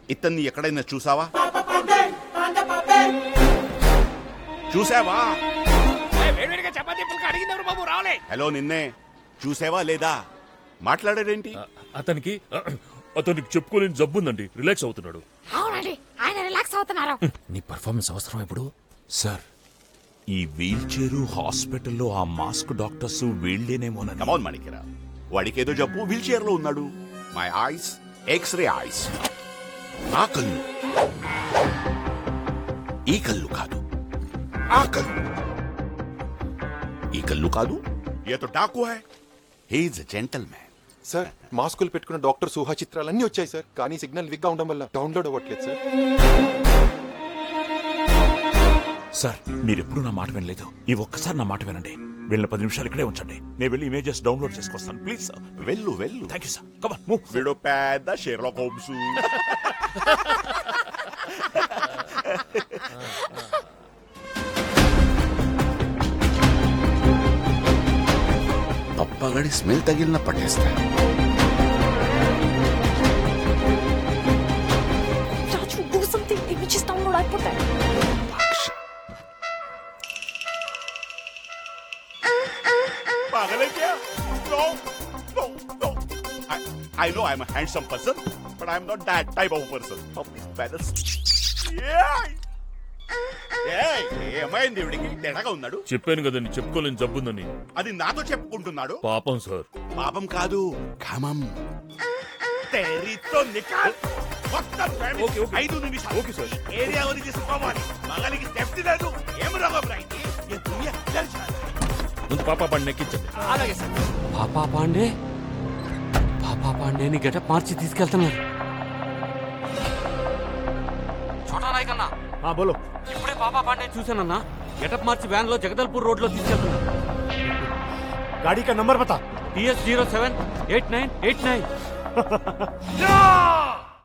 ఇతన్ని ఎక్కడైనా చూసావా చూసావా వేడివేడిగా చపాతీ పుల్క అడిగింది ఎవరు బాబు రాలే హలో నిన్నే చూసావా లేదా మాట్లాడాడేంటి అతనికి అతనికి చెప్పుకోలేని జబ్బు ఉందండి రిలాక్స్ అవుతున్నాడు అవునండి ఆయన రిలాక్స్ అవుతున్నారు నీ పర్ఫార్మెన్స్ అవసరం ఇప్పుడు సార్ ఈ వీల్ చైరు హాస్పిటల్లో ఆ మాస్క్ డాక్టర్స్ వీళ్ళేనేమోనని కమౌన్ మణికిరా వాడికి ఏదో జబ్బు వీల్ చైర్ లో ఉన్నాడు మై ఐస్ ఎక్స్రే ఐస్ ఆ కళ్ళు ఈ కళ్ళు కాదు ఆ కళ్ళు ఈ కళ్ళు కాదు ఏ తో డాకు హై హీజ్ జెంటల్ మ్యాన్ సార్ మాస్కులు పెట్టుకున్న డాక్టర్ ఊహా చిత్రాలన్నీ వచ్చాయి సార్ కానీ సిగ్నల్ విగ్గా ఉండడం వల్ల డౌన్లోడ్ అవ్వట్లేదు సార్ సార్ మీరెప్పుడు నా మాట వినలేదు ఈ ఒక్కసారి నా మాట వినండి వెళ్ళిన పది నిమిషాలు ఇక్కడే ఉంచండి నేను వెళ్ళి ఇమేజెస్ డౌన్లోడ్ చేసుకొస్తాను ప్లీజ్ సార్ వెళ్ళు వెళ్ళు thank you sir come on move వీడు పెద్ద షేర్లాక్ హోమ్స్ పప్పగడి స్మెల్ తగిలిన పట్టేస్తాను Raju do something images download అయిపోతాయి पागल है क्या no no no I know I'm a handsome person, but I'm not that type of person. Feathers. Yeah. ఏయ్, ఏమైంది వీడికి తేడాగా ఉన్నాడు చెప్పాను కదండి చెప్పుకోలేని జబ్బు ఉందని అది నాతో చెప్పుకుంటున్నాడు పాపం సార్ పాపం కాదు కామం తెరితో నికాల్ మొత్తం ఫ్యామిలీ ఓకే, ఓకే. ఐదు నిమిషాలు ఓకే, సార్. ఏరియా వరకు తీసుకోవాలి మగానికి సేఫ్టీ లేదు ఏం రోగం రైట్ ఏ దునియా ఇద్దరు చాలు. ముందు పాప బండి ఎక్కించండి అలాగే సార్ పాపా పాండే పాపా పాండేని గెటప్ మార్చి తీసుకెళ్తున్నారు చోటా నాయకన్నా బోలో ఇప్పుడే పాపా పాండే చూశానన్నా గెటప్ మార్చి వ్యాన్ లో జగదల్పూర్ రోడ్ లో తీసుకెళ్తున్నారు గాడి కా నంబర్ బతా TS zero seven eight nine eight nine yeah